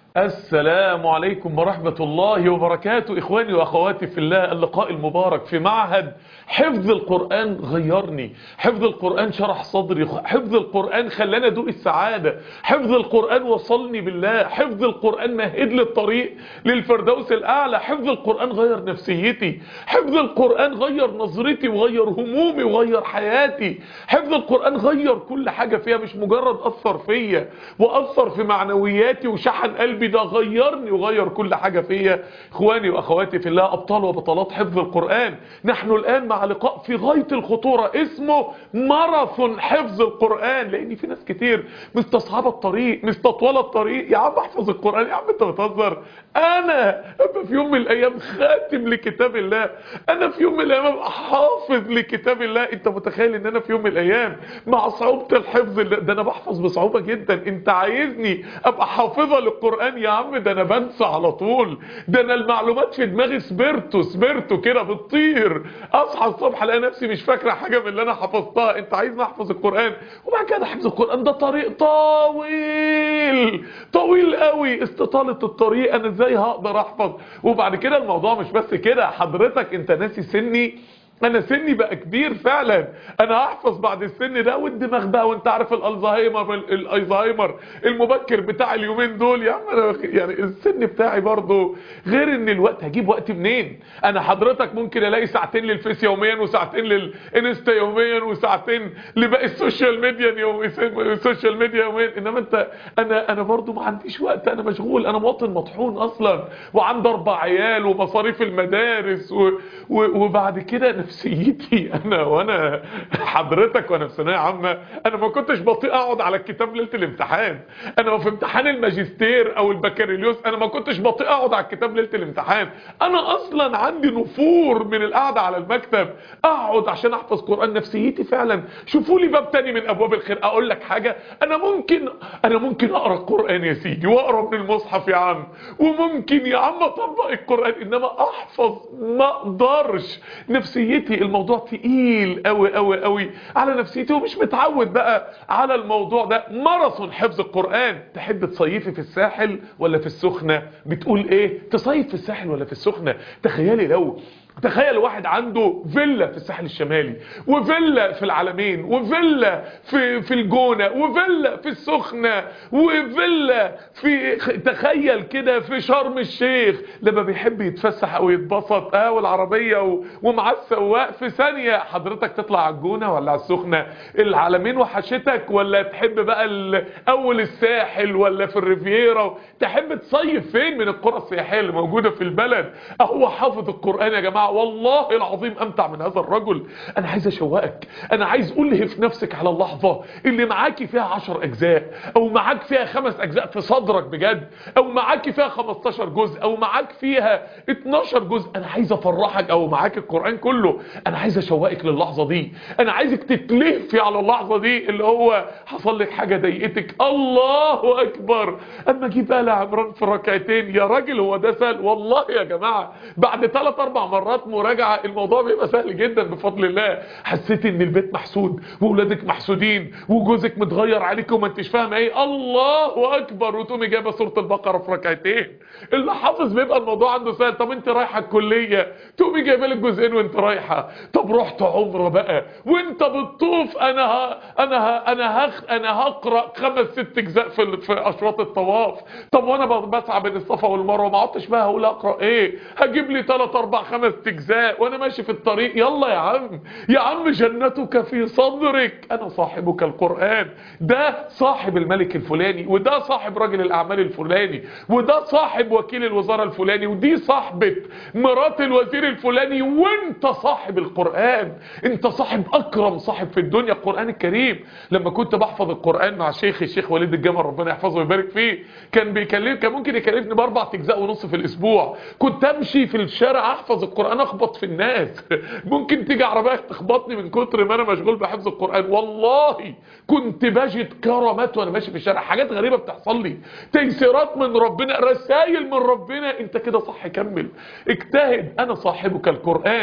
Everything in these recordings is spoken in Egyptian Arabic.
السلام عليكم ورحمة الله وبركاته إخواني وأخواتي في الله اللقاء المبارك في معهد حفظ القرآن غيرني حفظ القرآن شرح صدري حفظ القرآن خلاني أدوق السعادة حفظ القرآن وصلني بالله حفظ القرآن مهد لي الطريق للفردوس الأعلى حفظ القرآن غير نفسيتي حفظ القرآن غير نظرتي وغير همومي وغير حياتي حفظ القرآن غير كل حاجة فيها مش مجرد أثر فيا وأثر في معنوياتي وشحن قلبي ده غيرني وغير كل حاجة فيا إخواني وأخواتي في الله أبطال وبطلات حفظ القرآن نحن الآن مع لقاء في غاية الخطورة اسمه ماراثون حفظ القرآن لأن في ناس كتير مستصعبة الطريق مستطولة الطريق يا عم احفظ القرآن يا عم انت بتهزر أنا أبقى في يوم من الأيام خاتم لكتاب الله أنا في يوم من الأيام أبقى حافظ لكتاب الله أنت متخيل إن أنا في يوم من الأيام مع صعوبة الحفظ ده أنا بحفظ بصعوبة جدا أنت عايزني أبقى حافظة للقرآن يا عم ده أنا بنسى على طول ده أنا المعلومات في دماغي سبرتو سبرتو كده بتطير أصحى الصبح ألاقي نفسي مش فاكرة حاجة من اللي أنا حفظتها أنت عايزني أحفظ القرآن وبعد كده حفظ القرآن ده طريق طويل طويل قوي استطالة الطريق أنا إزاي هقدر أحفظ وبعد كده الموضوع مش بس كده حضرتك أنت ناسي سني انا سني بقى كبير فعلا انا هحفظ بعد السن ده والدماغ بقى وانت عارف الالزهايمر الالزهايمر المبكر بتاع اليومين دول يا عم أنا يعني السن بتاعي برضه غير ان الوقت هجيب وقت منين انا حضرتك ممكن الاقي ساعتين للفيس يوميا وساعتين للانستا يوميا وساعتين لباقي السوشيال ميديا يوم السوشيال ميديا يوميا انما انت انا انا برضه ما عنديش وقت انا مشغول انا مواطن مطحون اصلا وعندي اربع عيال ومصاريف المدارس و... و... وبعد كده نفسيتي انا وانا حضرتك وانا في ثانويه عامه انا ما كنتش بطيء اقعد على الكتاب ليله الامتحان انا في امتحان الماجستير او البكالوريوس انا ما كنتش بطيء اقعد على الكتاب ليله الامتحان انا اصلا عندي نفور من القعده على المكتب اقعد عشان احفظ قران نفسيتي فعلا شوفوا لي باب تاني من ابواب الخير اقول لك حاجه انا ممكن انا ممكن اقرا القران يا سيدي واقرا من المصحف يا عم وممكن يا عم اطبق القران انما احفظ ما اقدرش نفسيتي نفسيتي الموضوع تقيل قوي قوي قوي على نفسيتي ومش متعود بقى على الموضوع ده ماراثون حفظ القرآن تحب تصيفي في الساحل ولا في السخنة بتقول ايه تصيف في الساحل ولا في السخنة تخيلي لو تخيل واحد عنده فيلا في الساحل الشمالي وفيلا في العلمين وفيلا في في الجونه وفيلا في السخنه وفيلا في تخيل كده في شرم الشيخ لما بيحب يتفسح او يتبسط اه والعربيه ومعاه السواق في ثانيه حضرتك تطلع على الجونه ولا على السخنه العلمين وحشتك ولا تحب بقى اول الساحل ولا في الريفيرا تحب تصيف فين من القرى السياحيه اللي موجوده في البلد هو حافظ القران يا جماعه والله العظيم امتع من هذا الرجل انا عايز اشوقك انا عايز الهف نفسك على اللحظة اللي معاكي فيها عشر اجزاء او معاك فيها خمس اجزاء في صدرك بجد او معاكي فيها 15 جزء او معاك فيها 12 جزء انا عايز افرحك او معاك القرآن كله انا عايز اشوقك للحظة دي انا عايزك تتلهفي على اللحظة دي اللي هو حصل لك حاجة ضايقتك الله اكبر اما اجيب آل عمران في ركعتين يا راجل هو ده سهل والله يا جماعة بعد ثلاث اربع مرات مراجعة الموضوع بيبقى سهل جدا بفضل الله حسيت ان البيت محسود واولادك محسودين وجوزك متغير عليك وما انتش فاهم ايه الله اكبر وتقومي جايبه سوره البقره في ركعتين اللي حافظ بيبقى الموضوع عنده سهل طب انت رايحه الكليه تقومي جايبه لك جزئين وانت رايحه طب رحت عمره بقى وانت بتطوف انا ها انا ها انا هخ انا هقرا خمس ست اجزاء في في اشواط الطواف طب وانا بسعى بين الصفا والمروه ما عدتش بقى هقول اقرا ايه هجيب لي 3 4 5 اجزاء وانا ماشي في الطريق يلا يا عم يا عم جنتك في صدرك انا صاحبك القرآن ده صاحب الملك الفلاني وده صاحب رجل الاعمال الفلاني وده صاحب وكيل الوزارة الفلاني ودي صاحبة مرات الوزير الفلاني وانت صاحب القرآن انت صاحب اكرم صاحب في الدنيا القرآن الكريم لما كنت بحفظ القرآن مع شيخي الشيخ وليد الجمل ربنا يحفظه ويبارك فيه كان بيكلم كان ممكن يكلفني باربع اجزاء ونص في الاسبوع كنت امشي في الشارع احفظ القرآن اخبط في الناس ممكن تيجي عربية تخبطني من كتر ما انا مشغول بحفظ القرآن والله كنت بجد كرامات وانا ماشي في الشارع حاجات غريبة بتحصل لي تيسيرات من ربنا رسائل من ربنا انت كده صح كمل اجتهد انا صاحبك القرآن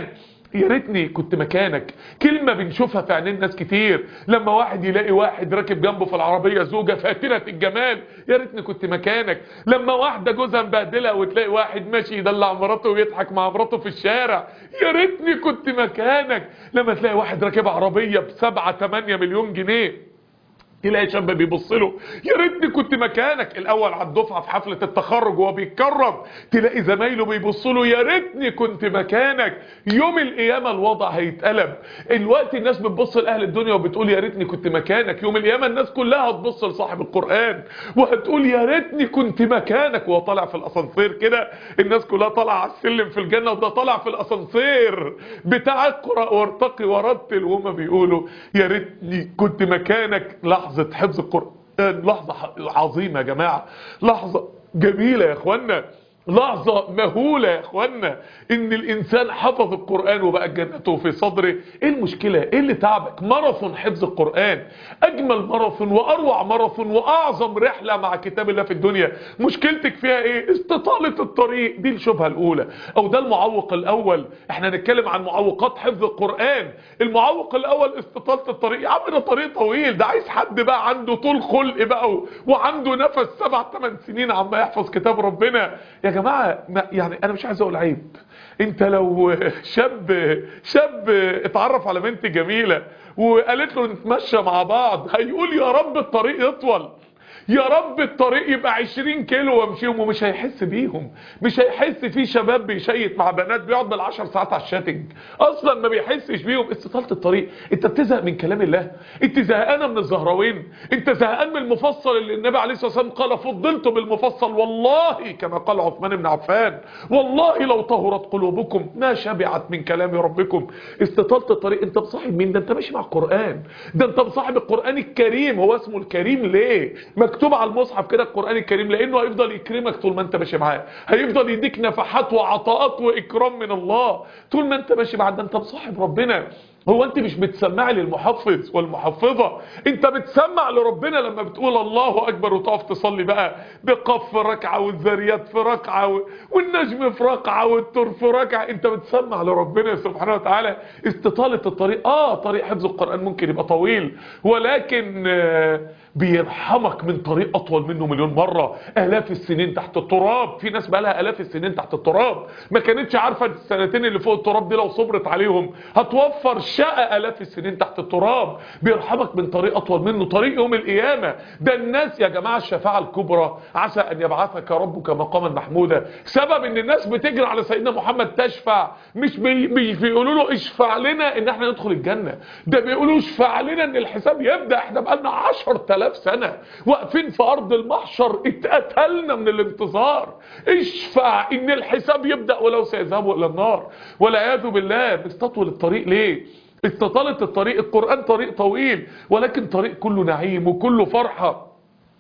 يا ريتني كنت مكانك كلمة بنشوفها في عينين ناس كتير لما واحد يلاقي واحد راكب جنبه في العربية زوجة فاتنة الجمال يا ريتني كنت مكانك لما واحدة جوزها مبهدلة وتلاقي واحد ماشي يدلع مراته ويضحك مع مراته في الشارع يا ريتني كنت مكانك لما تلاقي واحد راكب عربية بسبعة تمانية مليون جنيه تلاقي شاب بيبص له يا ريتني كنت مكانك الاول على الدفعه في حفله التخرج وهو بيتكرم تلاقي زمايله بيبصوا له يا ريتني كنت مكانك يوم القيامه الوضع هيتقلب الوقت الناس بتبص لاهل الدنيا وبتقول يا ريتني كنت مكانك يوم القيامه الناس كلها هتبص لصاحب القران وهتقول يا ريتني كنت مكانك وهو طالع في الاسانسير كده الناس كلها طالعه على السلم في الجنه وده طالع في الاسانسير بتاع اقرا وارتقي ورتل وهما بيقولوا يا ريتني كنت مكانك لحظه حفظ القران لحظه عظيمه يا جماعه لحظه جميله يا اخوانا لحظة مهولة يا اخوانا ان الانسان حفظ القرآن وبقى جنته في صدره ايه المشكلة ايه اللي تعبك ماراثون حفظ القرآن اجمل ماراثون واروع ماراثون واعظم رحلة مع كتاب الله في الدنيا مشكلتك فيها ايه استطالة الطريق دي الشبهة الاولى او ده المعوق الاول احنا هنتكلم عن معوقات حفظ القرآن المعوق الاول استطالة الطريق يا عم ده طريق طويل ده عايز حد بقى عنده طول خلق بقى وعنده نفس سبع ثمان سنين عما يحفظ كتاب ربنا يا جماعة يعني انا مش عايز اقول عيب انت لو شاب شاب اتعرف على بنت جميلة وقالت له نتمشى مع بعض هيقول يا رب الطريق يطول يا رب الطريق يبقى 20 كيلو وامشيهم ومش هيحس بيهم مش هيحس في شباب بيشيط مع بنات بيقعد بالعشر ساعات على الشاتنج اصلا ما بيحسش بيهم استطالة الطريق انت بتزهق من كلام الله انت زهقانه من الزهراوين انت زهقان من المفصل اللي النبي عليه الصلاه والسلام قال فضلت بالمفصل والله كما قال عثمان بن عفان والله لو طهرت قلوبكم ما شبعت من كلام ربكم استطالة الطريق انت مصاحب مين ده انت ماشي مع القرآن ده انت مصاحب القرآن الكريم هو اسمه الكريم ليه مكتوب على المصحف كده القرآن الكريم لانه هيفضل يكرمك طول ما انت ماشي معاه هيفضل يديك نفحات وعطاءات واكرام من الله طول ما انت ماشي معاه ده انت مصاحب ربنا هو انت مش بتسمع للمحفظ والمحفظة انت بتسمع لربنا لما بتقول الله اكبر وتقف تصلي بقى بقف في ركعة والذريات في ركعة والنجم في ركعة والتر في ركعة انت بتسمع لربنا سبحانه وتعالى استطالة الطريق اه طريق حفظ القرآن ممكن يبقى طويل ولكن آه بيرحمك من طريق اطول منه مليون مرة الاف السنين تحت التراب في ناس بقى لها الاف السنين تحت التراب ما كانتش عارفة السنتين اللي فوق التراب دي لو صبرت عليهم هتوفر شقة الاف السنين تحت التراب بيرحمك من طريق اطول منه طريق يوم القيامة ده الناس يا جماعة الشفاعة الكبرى عسى ان يبعثك ربك مقاما محمودا سبب ان الناس بتجري على سيدنا محمد تشفع مش بي بي بيقولوا له اشفع لنا ان احنا ندخل الجنة ده بيقولوا اشفع لنا ان الحساب يبدأ احنا بقالنا 10000 سنة واقفين في ارض المحشر اتقتلنا من الانتظار اشفع ان الحساب يبدأ ولو سيذهبوا الى النار والعياذ بالله بيستطول الطريق ليه استطالة الطريق القرآن طريق طويل ولكن طريق كله نعيم وكله فرحة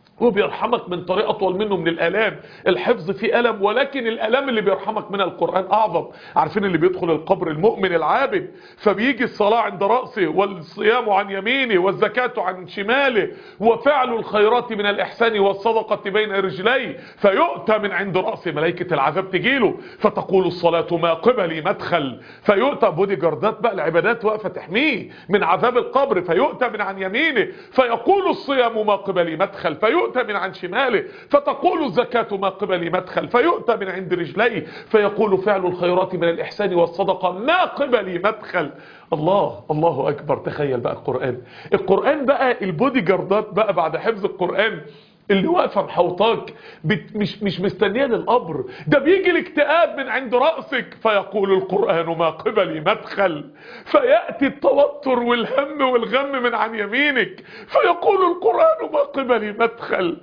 وبيرحمك من طريق أطول منه من الآلام الحفظ فيه ألم ولكن الألم اللي بيرحمك منها القرآن أعظم عارفين اللي بيدخل القبر المؤمن العابد فبيجي الصلاة عند رأسه والصيام عن يمينه والزكاة عن شماله وفعل الخيرات من الإحسان والصدقة بين رجليه فيؤتى من عند رأسه ملائكة العذاب تجيله فتقول الصلاة ما قبلي مدخل فيؤتى بودي جاردات بقى العبادات واقفة تحميه من عذاب القبر فيؤتى من عن يمينه فيقول الصيام ما قبلي مدخل فيؤتى فيؤتى من عن شماله فتقول الزكاة ما قبل مدخل فيؤتى من عند رجليه فيقول فعل الخيرات من الإحسان والصدقة ما قبل مدخل الله الله أكبر تخيل بقى القرآن القرآن بقى البودي جاردات بقى بعد حفظ القرآن اللي واقفه محوطاك مش مش مستنيه للقبر ده بيجي الاكتئاب من عند راسك فيقول القران ما قبلي مدخل فياتي التوتر والهم والغم من عن يمينك فيقول القران ما قبلي مدخل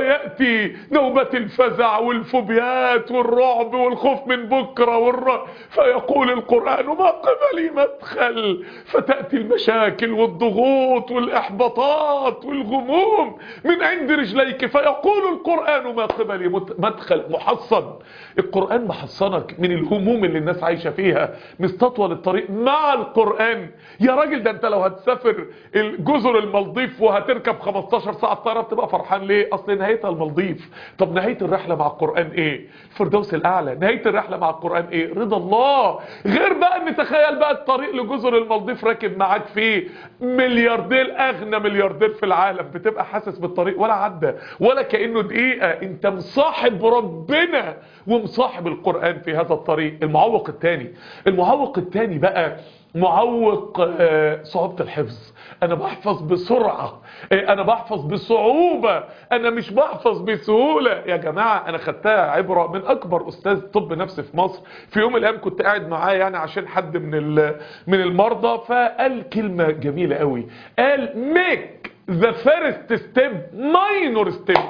فياتي نوبه الفزع والفوبيات والرعب والخوف من بكره والر... فيقول القران ما قبلي مدخل فتاتي المشاكل والضغوط والاحباطات والغموم من عند رجليك إليك فيقول القرآن ما قبلي مت- مدخل محصن القرآن محصنك من الهموم اللي الناس عايشة فيها مستطول الطريق مع القرآن يا راجل ده انت لو هتسافر الجزر المالديف وهتركب 15 ساعة طيارة بتبقى فرحان ليه اصل نهايتها المالديف طب نهاية الرحلة مع القرآن ايه الفردوس الاعلى نهاية الرحلة مع القرآن ايه رضا الله غير بقى ان تخيل بقى الطريق لجزر المالديف راكب معاك فيه ملياردير اغنى ملياردير في العالم بتبقى حاسس بالطريق ولا عدى ولا كأنه دقيقة انت مصاحب ربنا ومصاحب القرآن في هذا الطريق المعوق الثاني المعوق الثاني بقى معوق آه، صعوبة الحفظ انا بحفظ بسرعة آه، انا بحفظ بصعوبة انا مش بحفظ بسهولة يا جماعة انا خدتها عبرة من اكبر استاذ طب نفسي في مصر في يوم من الايام كنت قاعد معاه يعني عشان حد من ال- من المرضى فقال كلمة جميلة قوي قال make the first step minor step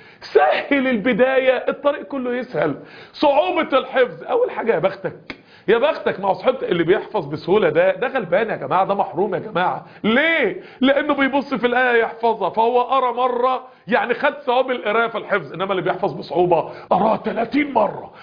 سهل البداية الطريق كله يسهل صعوبة الحفظ اول حاجة يا بختك يا بختك مع صحبت اللي بيحفظ بسهولة ده ده غلبان يا جماعة ده محروم يا جماعة ليه لانه بيبص في الآية يحفظها فهو قرا مرة يعني خد ثواب القراءة في الحفظ انما اللي بيحفظ بصعوبة قراها 30 مرة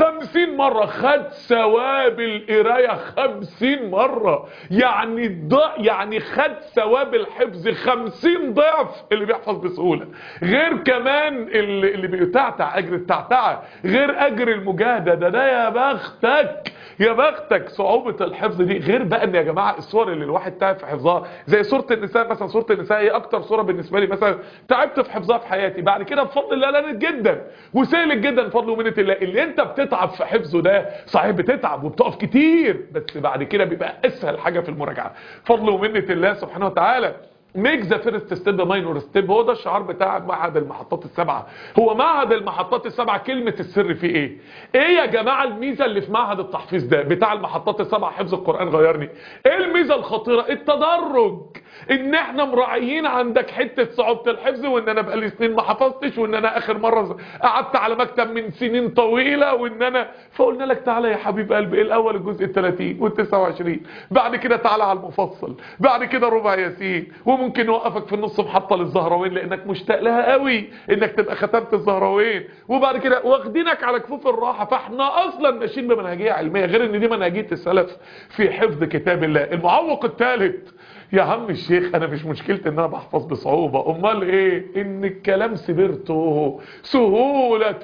50 مرة خد ثواب القراية 50 مرة يعني ضع يعني خد ثواب الحفظ 50 ضعف اللي بيحفظ بسهولة غير كمان اللي, اللي بيتعتع اجر التعتعة غير اجر المجاهدة ده ده يا بختك يا بختك صعوبة الحفظ دي غير بقى ان يا جماعة الصور اللي الواحد تعب في حفظها زي سورة النساء مثلا سورة النساء هي اكتر سورة بالنسبة لي مثلا تعبت في حفظها في حياتي بعد كده بفضل الله لانت جدا وسهلت جدا بفضل ومنة الله اللي انت بتتعب في حفظه ده صحيح بتتعب وبتقف كتير بس بعد كده بيبقى اسهل حاجة في المراجعة فضل ومنة الله سبحانه وتعالى ميك ذا فيرست ستيب ماينور ستيب هو ده الشعار بتاع معهد المحطات السبعه هو معهد المحطات السبعه كلمه السر فيه ايه ايه يا جماعه الميزه اللي في معهد التحفيظ ده بتاع المحطات السبعه حفظ القران غيرني ايه الميزه الخطيره التدرج ان احنا مراعيين عندك حته صعوبه الحفظ وان انا بقالي سنين ما حفظتش وان انا اخر مره قعدت على مكتب من سنين طويله وان انا فقلنا لك تعالى يا حبيب قلبي ايه الاول الجزء ال 30 وال 29 بعد كده تعالى على المفصل بعد كده ربع ياسين وممكن نوقفك في النص محطه للزهراوين لانك مشتاق لها قوي انك تبقى ختمت الزهراوين وبعد كده واخدينك على كفوف الراحه فاحنا اصلا ماشيين بمنهجيه علميه غير ان دي منهجيه السلف في حفظ كتاب الله المعوق الثالث يا عم الشيخ انا مش مشكلتي ان انا بحفظ بصعوبة امال ايه ان الكلام سبرته سهولة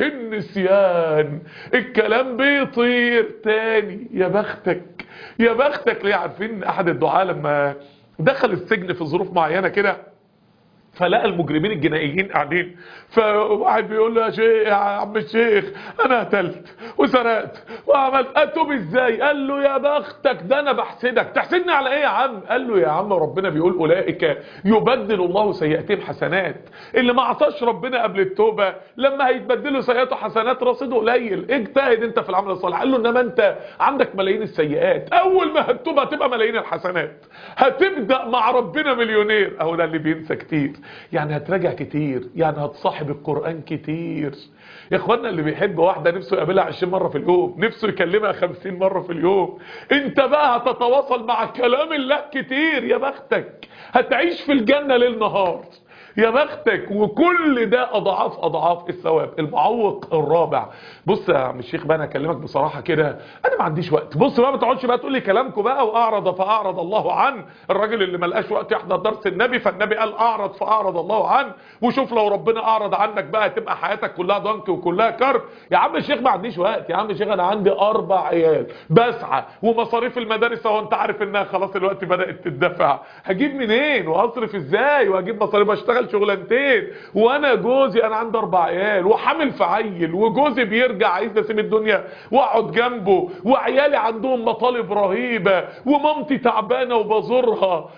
النسيان الكلام بيطير تاني يا بختك يا بختك ليه عارفين احد الدعاة لما دخل السجن في ظروف معينة كده فلقى المجرمين الجنائيين قاعدين فواحد بيقول له يا شيخ يا عم الشيخ انا قتلت وسرقت وعملت اتوب ازاي قال له يا بختك ده انا بحسدك تحسدني على ايه يا عم قال له يا عم ربنا بيقول اولئك يبدل الله سيئاتهم حسنات اللي ما عصاش ربنا قبل التوبه لما هيتبدلوا سيئاته حسنات رصيده قليل اجتهد انت في العمل الصالح قال له انما انت عندك ملايين السيئات اول ما هتتوب هتبقى ملايين الحسنات هتبدا مع ربنا مليونير اهو ده اللي بينسى كتير يعني هتراجع كتير يعني هتصاحب القرآن كتير يا اخوانا اللي بيحب واحدة نفسه يقابلها 20 مرة في اليوم نفسه يكلمها 50 مرة في اليوم انت بقى هتتواصل مع كلام الله كتير يا بختك هتعيش في الجنة ليل نهار يا بختك وكل ده اضعاف اضعاف الثواب المعوق الرابع بص يا عم الشيخ بقى انا اكلمك بصراحه كده انا ما عنديش وقت بص بقى ما تقعدش بقى تقول لي كلامكم بقى واعرض فاعرض الله عنه الراجل اللي ما لقاش وقت يحضر درس النبي فالنبي قال اعرض فاعرض الله عنه وشوف لو ربنا اعرض عنك بقى تبقى حياتك كلها ضنك وكلها كرب يا عم الشيخ ما عنديش وقت يا عم الشيخ انا عندي اربع عيال بسعى ومصاريف المدارس اهو انت عارف انها خلاص الوقت بدات تدفع هجيب منين واصرف ازاي وهجيب مصاريف اشتغل شغلانتين وانا جوزي انا عندي اربع عيال وحامل في عيل وجوزي بيرجع عايز اسيب الدنيا واقعد جنبه وعيالي عندهم مطالب رهيبه ومامتي تعبانه وبزورها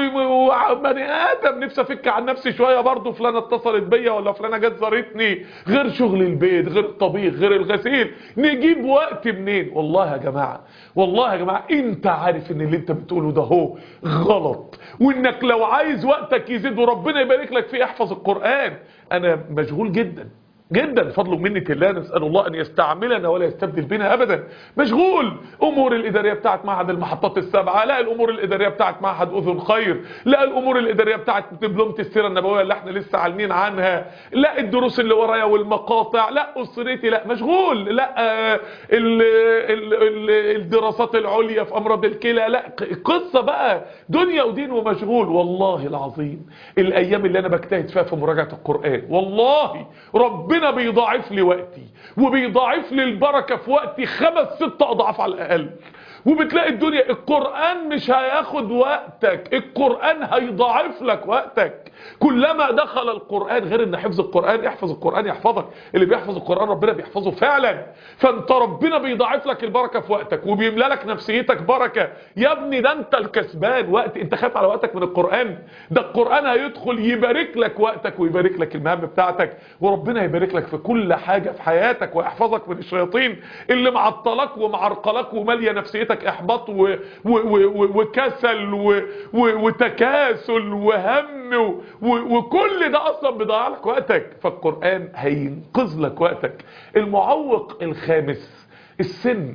وبني ادم نفسي افك عن نفسي شويه برضه فلانه اتصلت بيا ولا فلانه جت زارتني غير شغل البيت غير الطبيخ غير الغسيل نجيب وقت منين والله يا جماعه والله يا جماعه انت عارف ان اللي انت بتقوله ده هو غلط وانك لو عايز وقتك يزيد وربنا يبارك لك فيه احفظ القران انا مشغول جدا جدا فضل ومنة الله نسأل الله أن يستعملنا ولا يستبدل بنا أبدا مشغول أمور الإدارية بتاعت معهد المحطات السبعة لا الأمور الإدارية بتاعت معهد أذن خير لا الأمور الإدارية بتاعت دبلومة السيرة النبوية اللي احنا لسه عالمين عنها لا الدروس اللي ورايا والمقاطع لا أسرتي لا مشغول لا آه ال ال ال الدراسات العليا في أمراض الكلى لا قصة بقى دنيا ودين ومشغول والله العظيم الأيام اللي أنا بجتهد فيها في مراجعة القرآن والله ربنا بيضاعف لي وقتي وبيضاعف لي البركة في وقتي خمس ست أضعاف على الأقل وبتلاقي الدنيا القرآن مش هياخد وقتك القرآن هيضاعف لك وقتك كلما دخل القرآن غير ان حفظ القرآن احفظ القرآن يحفظك اللي بيحفظ القرآن ربنا بيحفظه فعلا فانت ربنا بيضاعف لك البركة في وقتك وبيملى لك نفسيتك بركة يا ابني ده انت الكسبان وقت انت خايف على وقتك من القرآن ده القرآن هيدخل يبارك لك وقتك ويبارك لك المهام بتاعتك وربنا يبارك لك في كل حاجة في حياتك ويحفظك من الشياطين اللي معطلك ومعرقلك ومالية نفسيتك احباط و... و... و... وكسل و... و... وتكاسل وهم و... و... وكل ده اصلا بيضيع لك وقتك فالقرآن هينقذ لك وقتك المعوق الخامس السن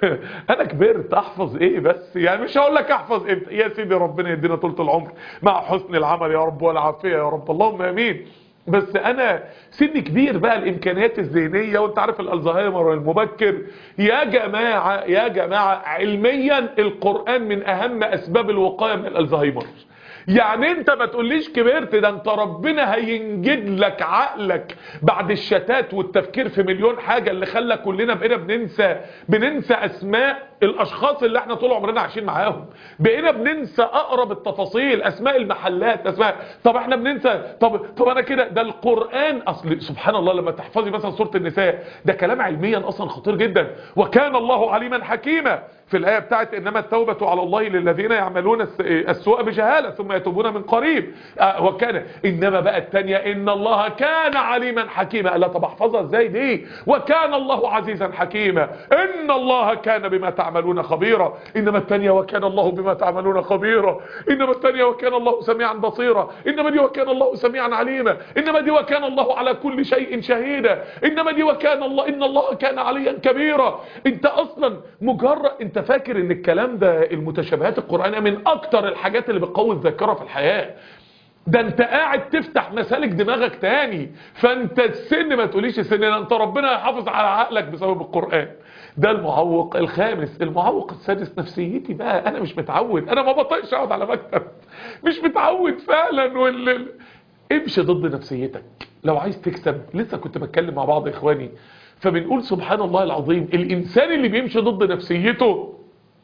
انا كبرت احفظ ايه بس يعني مش هقول لك احفظ امتى يا سيدي ربنا يدينا طولة العمر مع حسن العمل يا رب والعافية يا رب اللهم امين بس انا سن كبير بقى الامكانيات الذهنيه وانت عارف الالزهايمر المبكر يا جماعه يا جماعه علميا القران من اهم اسباب الوقايه من الالزهايمر يعني انت ما تقوليش كبرت ده انت ربنا هينجد لك عقلك بعد الشتات والتفكير في مليون حاجة اللي خلى كلنا بقينا بننسى بننسى اسماء الاشخاص اللي احنا طول عمرنا عايشين معاهم بقينا بننسى اقرب التفاصيل اسماء المحلات اسماء طب احنا بننسى طب طب انا كده ده القرآن اصل سبحان الله لما تحفظي مثلا سورة النساء ده كلام علميا اصلا خطير جدا وكان الله عليما حكيما في الآية بتاعت إنما التوبة على الله للذين يعملون السوء بجهالة ثم يتوبون من قريب آه وكان إنما بقى التانية إن الله كان عليما حكيما قال طب احفظها ازاي دي وكان الله عزيزا حكيما إن الله كان بما تعملون خبيرا إنما التانية وكان الله بما تعملون خبيرا إنما التانية وكان الله سميعا بصيرا إنما دي وكان الله سميعا عليما إنما دي وكان الله على كل شيء شهيدا إنما دي وكان الله إن الله كان عليا كبيرا انت أصلا مجرد انت فاكر ان الكلام ده المتشابهات القرآنية من اكتر الحاجات اللي بتقوي الذاكرة في الحياة ده انت قاعد تفتح مسالك دماغك تاني فانت السن ما تقوليش السن ده انت ربنا يحافظ على عقلك بسبب القرآن ده المعوق الخامس المعوق السادس نفسيتي بقى انا مش متعود انا ما بطيقش اقعد على مكتب مش متعود فعلا وال... امشي ضد نفسيتك لو عايز تكسب لسه كنت بتكلم مع بعض اخواني فبنقول سبحان الله العظيم الانسان اللي بيمشي ضد نفسيته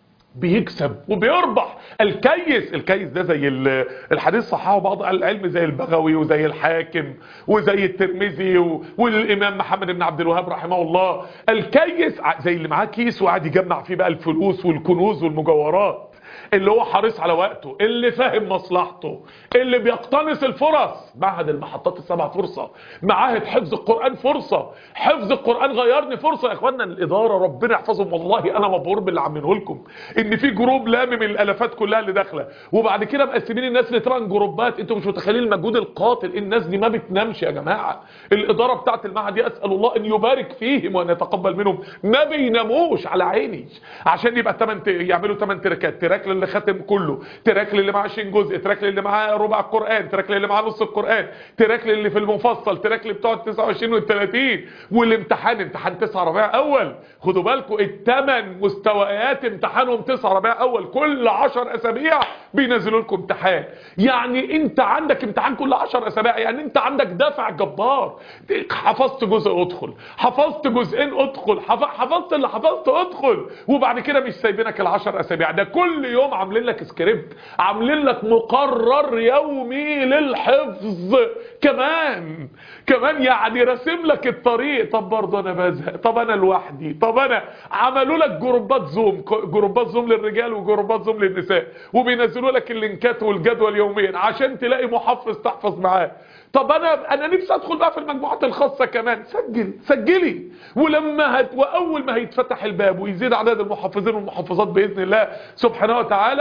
بيكسب وبيربح الكيس الكيس ده زي الحديث صححه بعض اهل العلم زي البغوي وزي الحاكم وزي الترمذي والامام محمد بن عبد الوهاب رحمه الله الكيس زي اللي معاه كيس وقاعد يجمع فيه بقى الفلوس والكنوز والمجوهرات اللي هو حريص على وقته اللي فاهم مصلحته اللي بيقتنص الفرص معهد المحطات السبع فرصة معاهد حفظ القرآن فرصة حفظ القرآن غيرني فرصة يا اخوانا الإدارة ربنا يحفظهم والله أنا مبهور باللي عاملينه لكم إن في جروب لامم الألفات كلها اللي داخلة وبعد كده مقسمين الناس لتران جروبات انتوا مش متخيلين المجهود القاتل الناس دي ما بتنامش يا جماعة الإدارة بتاعت المعهد دي أسأل الله أن يبارك فيهم وأن يتقبل منهم ما بيناموش على عيني عشان يبقى 8 يعملوا 8 تراكات تراك للي ختم كله تراك للي معاه 20 جزء تراك للي معاه ربع القرآن تراك للي معاه نص القرآن تراك للي في المفصل تراك اللي بتوع 29 وال 30 والامتحان امتحان 9 ربيع اول خدوا بالكم الثمان مستويات امتحانهم 9 ربيع اول كل 10 اسابيع بينزلوا لكم امتحان يعني انت عندك امتحان كل 10 اسابيع يعني انت عندك دافع جبار حفظت جزء ادخل حفظت جزئين ادخل حفظت اللي حفظته ادخل وبعد كده مش سايبينك ال10 اسابيع ده كل يوم عاملين لك سكريبت عاملين لك مقرر يومي للحفظ كمان كمان يعني راسم لك الطريق طب برضه انا بزهق طب انا لوحدي طب انا عملوا لك جروبات زوم جروبات زوم للرجال وجروبات زوم للنساء وبينزلوا لك اللينكات والجدول يوميا عشان تلاقي محفظ تحفظ معاه طب انا انا نفسي ادخل بقى في المجموعات الخاصه كمان سجل سجلي ولما هت واول ما هيتفتح الباب ويزيد عدد المحفظين والمحفظات باذن الله سبحانه وتعالى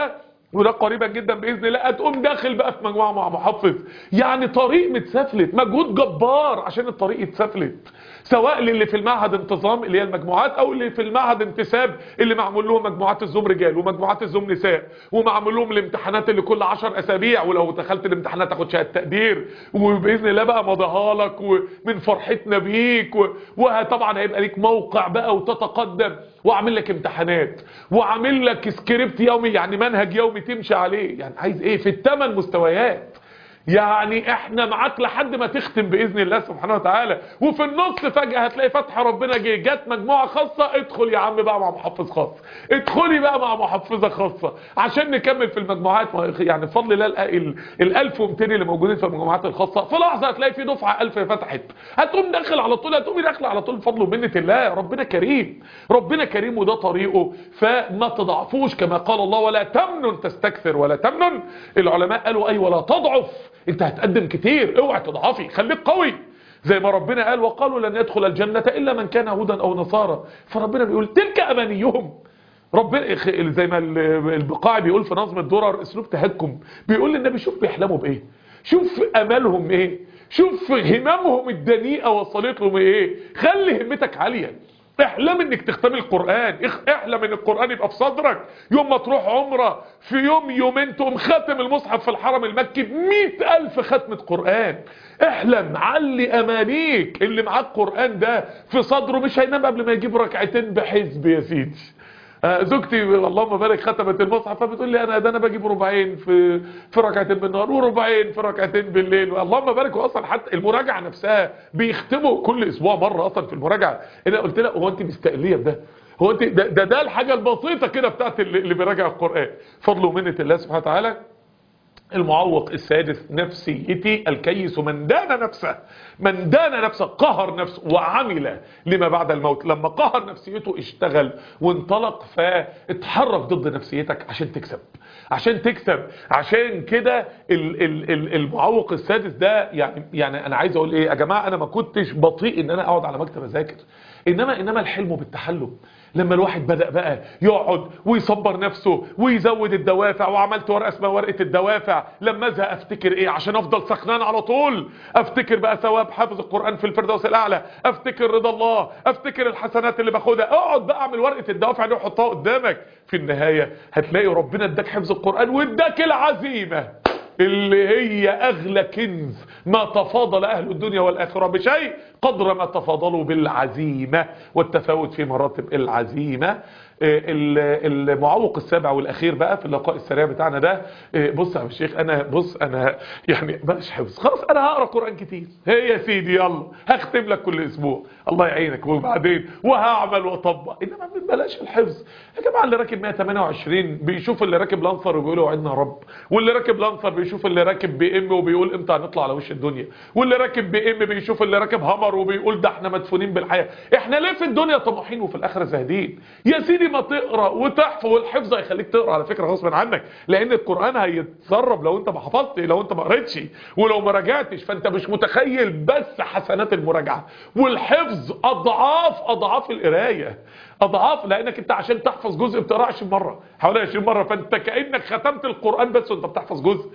وده قريبا جدا باذن الله هتقوم داخل بقى في مجموعه مع محفظ يعني طريق متسفلت مجهود جبار عشان الطريق يتسفلت سواء للي في المعهد انتظام اللي هي المجموعات او اللي في المعهد انتساب اللي معمول لهم مجموعات الزوم رجال ومجموعات الزوم نساء ومعمول لهم الامتحانات اللي كل 10 اسابيع ولو دخلت الامتحانات تاخد شهاده تقدير وباذن الله بقى مضاها لك ومن فرحتنا بيك و- وطبعا هيبقى ليك موقع بقى وتتقدم واعمل لك امتحانات واعمل لك سكريبت يومي يعني منهج يومي تمشي عليه يعني عايز ايه في الثمان مستويات يعني احنا معاك لحد ما تختم باذن الله سبحانه وتعالى وفي النص فجاه هتلاقي فتح ربنا جه جت مجموعه خاصه ادخل يا عم بقى مع محفظ خاص ادخلي بقى مع محفظه خاصه عشان نكمل في المجموعات ما- يعني بفضل الله ال- ال ال 1200 اللي موجودين في المجموعات الخاصه في لحظه هتلاقي في دفعه 1000 فتحت هتقوم داخل على طول هتقومي داخله على طول بفضل ومنه الله ربنا كريم ربنا كريم وده طريقه فما تضعفوش كما قال الله ولا تمنن تستكثر ولا تمنن العلماء قالوا اي ولا تضعف انت هتقدم كتير اوعى تضعفي خليك قوي زي ما ربنا قال وقالوا لن يدخل الجنة إلا من كان هودا أو نصارى فربنا بيقول تلك أمانيهم ربنا خ- زي ما ال- البقاعي بيقول في نظم الدرر اسلوب تهكم بيقول للنبي شوف بيحلموا بايه شوف امالهم ايه شوف هممهم الدنيئه وصلت لهم ايه خلي همتك عاليه احلم انك تختم القرآن اخ- احلم ان القرآن يبقى في صدرك يوم ما تروح عمرة في يوم يومين تقوم ختم المصحف في الحرم المكي بمئة الف ختمة قرآن احلم علي امانيك اللي معاك قرآن ده في صدره مش هينام قبل ما يجيب ركعتين بحزب يا سيدي آه، زوجتي اللهم بارك ختمت المصحف فبتقول لي انا ده انا بجيب ربعين في في ركعتين بالنهار وربعين في ركعتين بالليل اللهم بارك واصلا حتى المراجعه نفسها بيختموا كل اسبوع مره اصلا في المراجعه انا قلت لها هو انت مستقليه بده هو انت ده ده, ده الحاجه البسيطه كده بتاعت اللي اللي بيراجع القران فضل ومنه الله سبحانه وتعالى المعوق السادس نفسيتي الكيس من دان نفسه من دان نفسه قهر نفسه وعمل لما بعد الموت لما قهر نفسيته اشتغل وانطلق فاتحرك ضد نفسيتك عشان تكسب عشان تكسب عشان كده ال- ال- ال- المعوق السادس ده يعني يعني انا عايز اقول ايه يا جماعه انا ما كنتش بطيء ان انا اقعد على مكتب اذاكر انما انما الحلم بالتحلم لما الواحد بدأ بقى يقعد ويصبر نفسه ويزود الدوافع وعملت ورقة اسمها ورقة الدوافع لما ازهق افتكر ايه عشان افضل سخنان على طول افتكر بقى ثواب حافظ القرآن في الفردوس الاعلى افتكر رضا الله افتكر الحسنات اللي باخدها اقعد بقى اعمل ورقة الدوافع دي وحطها قدامك في النهاية هتلاقي ربنا اداك حفظ القرآن واداك العزيمة اللي هي اغلى كنز ما تفاضل اهل الدنيا والاخره بشيء قدر ما تفاضلوا بالعزيمه والتفاوت في مراتب العزيمه آه، ال- المعوق السابع والاخير بقى في اللقاء السريع بتاعنا ده آه، بص يا عم الشيخ انا بص انا يعني بلاش حفظ خلاص انا هقرا قران كتير هي يا سيدي يلا هختم لك كل اسبوع الله يعينك وبعدين وهعمل واطبق انما بلاش الحفظ يا جماعه اللي راكب 128 بيشوف اللي راكب لانسر وبيقول وعدنا يا رب واللي راكب لانسر بيشوف اللي راكب بي ام وبيقول امتى هنطلع على وش الدنيا واللي راكب بي ام بيشوف اللي راكب هامر وبيقول ده احنا مدفونين بالحياه احنا ليه في الدنيا طموحين وفي الاخره زاهدين يا سيدي ما تقرا وتحفظ والحفظ هيخليك تقرا على فكره غصب عنك لان القران هيتسرب لو انت ما حفظت لو انت ما قريتش ولو ما راجعتش فانت مش متخيل بس حسنات المراجعه والحفظ اضعاف اضعاف القرايه اضعاف لانك انت عشان تحفظ جزء بتقرا 20 مره حوالي 20 مره فانت كانك ختمت القران بس وانت بتحفظ جزء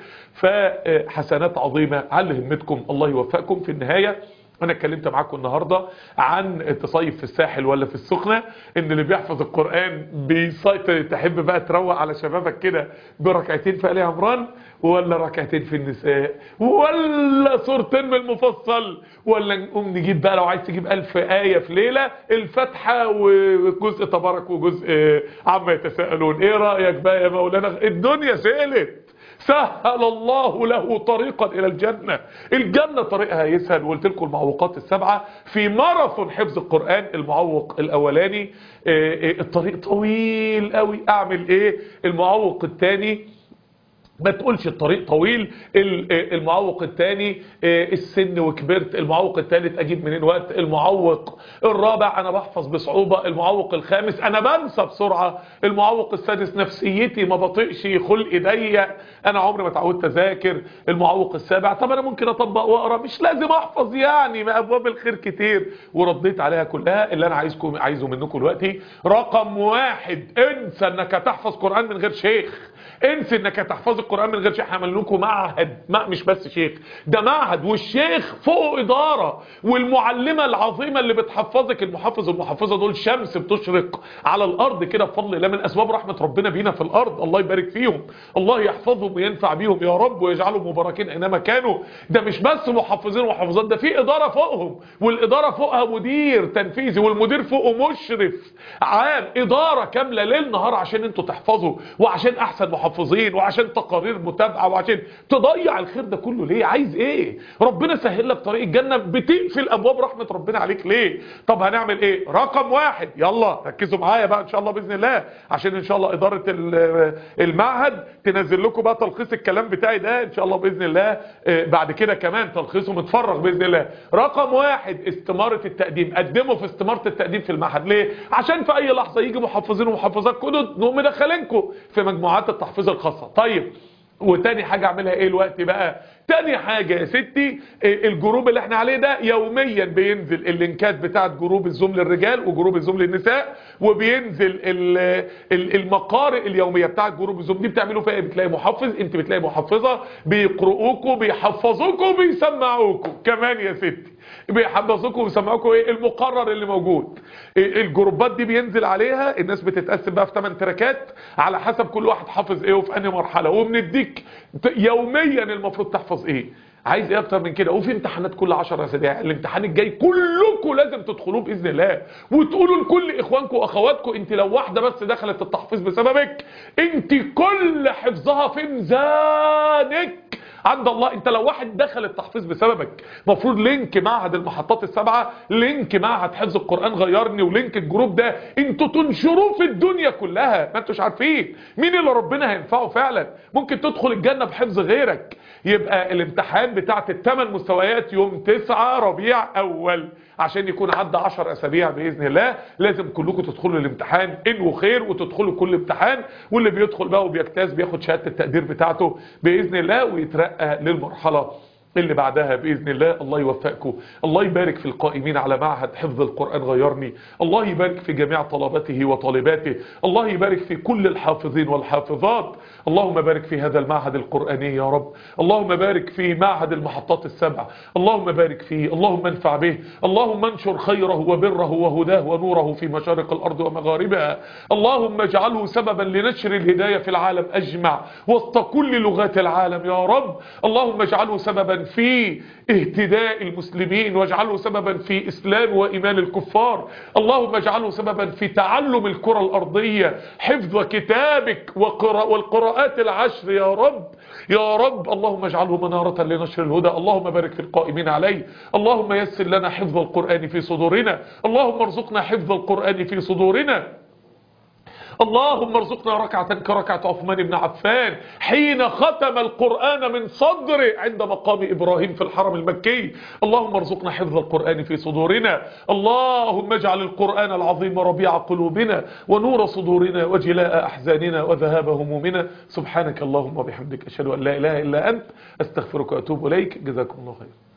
فحسنات عظيمه على همتكم الله يوفقكم في النهايه انا اتكلمت معاكم النهارده عن تصيف في الساحل ولا في السخنه ان اللي بيحفظ القران بيسيطر تحب بقى تروق على شبابك كده بركعتين في ال عمران ولا ركعتين في النساء ولا صورتين من المفصل ولا نقوم نجيب بقى لو عايز تجيب ألف آية في ليلة الفاتحة وجزء تبارك وجزء عما يتساءلون ايه رأيك بقى يا مولانا الدنيا سهلت سهل الله له طريقا الى الجنة الجنة طريقها يسهل وقلت لكم المعوقات السبعة في ماراثون حفظ القرآن المعوق الاولاني آه، آه، الطريق طويل قوي اعمل ايه المعوق الثاني ما تقولش الطريق طويل ال- المعوق الثاني السن وكبرت المعوق الثالث اجيب منين وقت المعوق الرابع انا بحفظ بصعوبة المعوق الخامس انا بنسى بسرعة المعوق السادس نفسيتي ما بطيقش خلقي ضيق انا عمري ما اتعودت اذاكر المعوق السابع طب انا ممكن اطبق واقرا مش لازم احفظ يعني ما ابواب الخير كتير ورديت عليها كلها اللي انا عايزكم عايزه منكم دلوقتي رقم واحد انسى انك هتحفظ قرآن من غير شيخ انسى انك هتحفظ القرآن من غير شيخ عمل لكم معهد ما مش بس شيخ ده معهد والشيخ فوق إدارة والمعلمة العظيمة اللي بتحفظك المحفظ والمحفظة دول شمس بتشرق على الأرض كده بفضل الله من أسباب رحمة ربنا بينا في الأرض الله يبارك فيهم الله يحفظهم وينفع بيهم يا رب ويجعلهم مباركين أينما كانوا ده مش بس محفظين ومحفظات ده في إدارة فوقهم والإدارة فوقها مدير تنفيذي والمدير فوقه مشرف عام إدارة كاملة ليل نهار عشان انتوا تحفظوا وعشان أحسن محفظين وعشان تقارير متابعة وعشان تضيع الخير ده كله ليه عايز ايه ربنا سهل لك طريق الجنة بتقفل ابواب رحمة ربنا عليك ليه طب هنعمل ايه رقم واحد يلا ركزوا معايا بقى ان شاء الله باذن الله عشان ان شاء الله ادارة ال- المعهد تنزل لكم بقى تلخيص الكلام بتاعي ده ان شاء الله باذن الله آه، بعد كده كمان تلخيصه متفرغ باذن الله رقم واحد استمارة التقديم قدموا في استمارة التقديم في المعهد ليه عشان في اي لحظة يجي محفظين ومحفظات جدد نقوم مدخلينكم في مجموعات التحفيظ الخاصة طيب وتاني حاجة اعملها ايه الوقت بقى تاني حاجة يا ستي إيه الجروب اللي احنا عليه ده يوميا بينزل اللينكات بتاعت جروب الزوم للرجال وجروب الزوم للنساء وبينزل ال- ال- المقارئ اليومية بتاعت جروب الزوم دي بتعملوا فيها ايه بتلاقي محفظ انت بتلاقي محفظة بيقرؤوكوا بيحفظوكوا بيسمعوكوا كمان يا ستي بيحفظوكوا ويسمعوكوا ايه المقرر اللي موجود إيه الجروبات دي بينزل عليها الناس بتتقسم بقى في 8 تراكات على حسب كل واحد حافظ ايه وفي انهي مرحله وبنديك ت- يوميا المفروض تحفظ ايه عايز ايه اكتر من كده وفي امتحانات كل 10 اسابيع الامتحان الجاي كلكم لازم تدخلوه باذن الله وتقولوا لكل اخوانكم واخواتكم انت لو واحده بس دخلت التحفيظ بسببك انت كل حفظها في ميزانك عند الله انت لو واحد دخل التحفيظ بسببك مفروض لينك معهد المحطات السبعة لينك معهد حفظ القرآن غيرني ولينك الجروب ده انتوا تنشروه في الدنيا كلها ما انتوش عارفين مين اللي ربنا هينفعه فعلا ممكن تدخل الجنة بحفظ غيرك يبقى الامتحان بتاعت الثمان مستويات يوم تسعة ربيع اول عشان يكون عدى 10 اسابيع باذن الله لازم كلكم تدخلوا الامتحان انه خير وتدخلوا كل امتحان واللي بيدخل بقى وبيجتاز بياخد شهاده التقدير بتاعته باذن الله ويترقى للمرحله اللي بعدها بإذن الله الله يوفقكم الله يبارك في القائمين على معهد حفظ القرآن غيرني الله يبارك في جميع طلبته وطالباته الله يبارك في كل الحافظين والحافظات اللهم بارك في هذا المعهد القرآني يا رب اللهم بارك في معهد المحطات السبع اللهم بارك فيه اللهم انفع به اللهم انشر خيره وبره وهداه ونوره في مشارق الأرض ومغاربها اللهم اجعله سببا لنشر الهداية في العالم أجمع وسط كل لغات العالم يا رب اللهم اجعله سببا في اهتداء المسلمين واجعله سببا في إسلام وإيمان الكفار اللهم اجعله سببا في تعلم الكرة الأرضية حفظ كتابك وقراء والقراءات العشر يا رب يا رب اللهم اجعله منارة لنشر الهدى اللهم بارك في القائمين عليه اللهم يسر لنا حفظ القرآن في صدورنا اللهم ارزقنا حفظ القرآن في صدورنا اللهم ارزقنا ركعة كركعة عثمان بن عفان حين ختم القرآن من صدره عند مقام إبراهيم في الحرم المكي اللهم ارزقنا حفظ القرآن في صدورنا اللهم اجعل القرآن العظيم ربيع قلوبنا ونور صدورنا وجلاء أحزاننا وذهاب همومنا سبحانك اللهم وبحمدك أشهد أن لا إله إلا أنت أستغفرك وأتوب إليك جزاكم الله خير